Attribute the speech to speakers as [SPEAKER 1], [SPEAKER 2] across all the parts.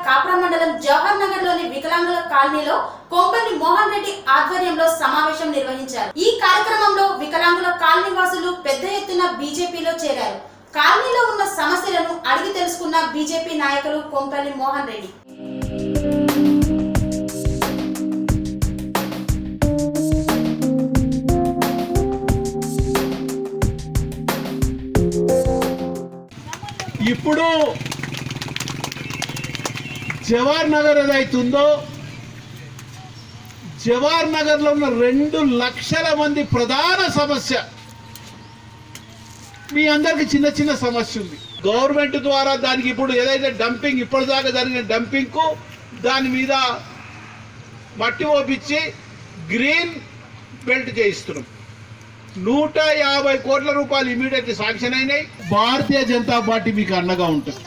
[SPEAKER 1] కాప్రా మండలం జవహర్ నగర్ లోని వికలాంగుల కాలనీలో కొంపల్లి మోహన్ రెడ్డి ఆధ్వర్యంలో సమావేశం నిర్వహించారు ఈ కార్యక్రమంలో వికలాంగుల కాలనీ వాసులు పెద్ద ఎత్తున బీజేపీలో చేరారు కాలనీలో ఉన్న సమస్యలను అడిగి తెలుసుకున్న బీజేపీ నాయకులు కొంపల్లి మోహన్ రెడ్డి
[SPEAKER 2] ఇప్పుడు జవహర్ నగర్ ఏదైతుందో జవహర్ నగర్లో ఉన్న రెండు లక్షల మంది ప్రధాన సమస్య మీ అందరికి చిన్న చిన్న సమస్య ఉంది గవర్నమెంట్ ద్వారా దానికి ఇప్పుడు ఏదైతే డంపింగ్ ఇప్పటిదాకా జరిగిన డంపింగ్కు దాని మీద మట్టి ఓపించి గ్రీన్ బెల్ట్ చేయిస్తున్నాం నూట యాభై కోట్ల రూపాయలు ఇమీడియట్ శాంక్షన్ అయినాయి భారతీయ జనతా పార్టీ మీకు అండగా ఉంటుంది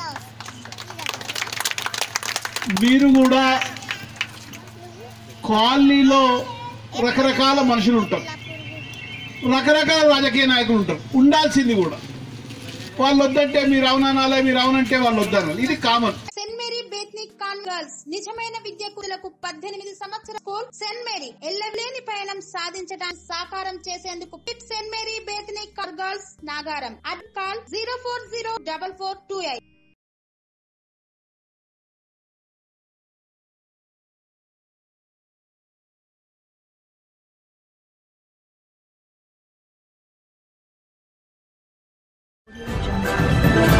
[SPEAKER 2] మీరు కూడా కాలనీలో రకరకాల మనుషులు ఉంటారు రకరకాల రాజకీయ నాయకులు ఉంటారు ఉండాల్సింది కూడా వాళ్ళు వద్దంటే మీరు అవుననాలే మీరు అవునంటే వాళ్ళు వద్దనాలి ఇది కామన్
[SPEAKER 3] సెంట్ మేరీ బేత్నిక్ కాన్ గర్ల్స్ నిజమైన విద్యార్థులకు పద్దెనిమిది సంవత్సరాల స్కూల్ సెంట్ మేరీ ఎల్లలేని పయనం సాధించడానికి సాకారం చేసేందుకు పిట్ సెంట్ మేరీ బేత్నిక్ కాన్ girls Nagaram at call zero four zero double four two eight
[SPEAKER 4] Audio Jungle.